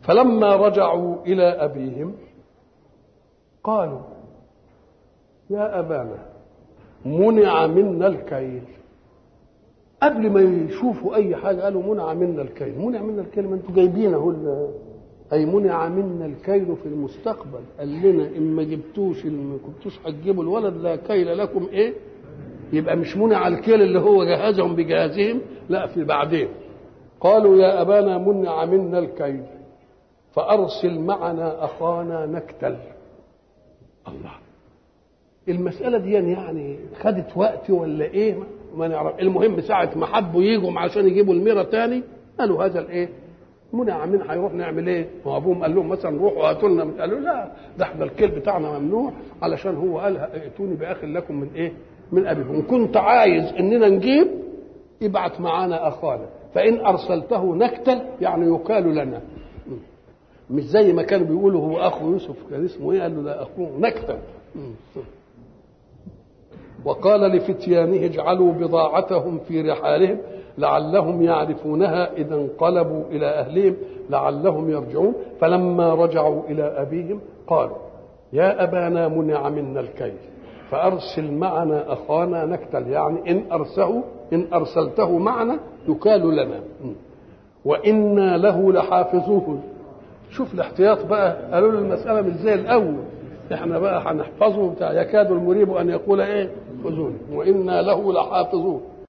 فلما رجعوا إلى أبيهم قالوا يا أبانا منع منا الكيل قبل ما يشوفوا أي حاجة قالوا منع منا الكيل منع منا الكيل ما أنتوا جايبينه أي منع منا الكيل في المستقبل قال لنا إن ما جبتوش إن ما كنتوش هتجيبوا الولد لا كيل لكم إيه يبقى مش منع الكيل اللي هو جهازهم بجهازهم لا في بعدين قالوا يا أبانا منع منا الكيل فأرسل معنا أخانا نكتل الله المسألة دي يعني خدت وقت ولا إيه ما نعرف المهم ساعة ما حبوا يجوا عشان يجيبوا الميرة تاني قالوا هذا الإيه منع من هيروح نعمل ايه؟ ما ابوهم قال لهم مثلا روحوا هاتوا لنا قالوا لا ده احنا الكيل بتاعنا ممنوع علشان هو قال ائتوني باخ لكم من ايه؟ من ابيكم ان كنت عايز اننا نجيب ابعت معانا اخانا فان ارسلته نكتل يعني يكال لنا مش زي ما كانوا بيقولوا هو اخو يوسف كان اسمه ايه؟ قال له ده اخوه نكتل وقال لفتيانه اجعلوا بضاعتهم في رحالهم لعلهم يعرفونها اذا انقلبوا الى اهلهم لعلهم يرجعون فلما رجعوا الى ابيهم قالوا يا ابانا منع منا الكيل فارسل معنا اخانا نكتل يعني ان ارسله ان ارسلته معنا يكال لنا وانا له لحافظون شوف الاحتياط بقى قالوا له المساله مش زي الاول احنا بقى هنحفظه بتاع يكاد المريب ان يقول ايه خذوني وانا له لحافظون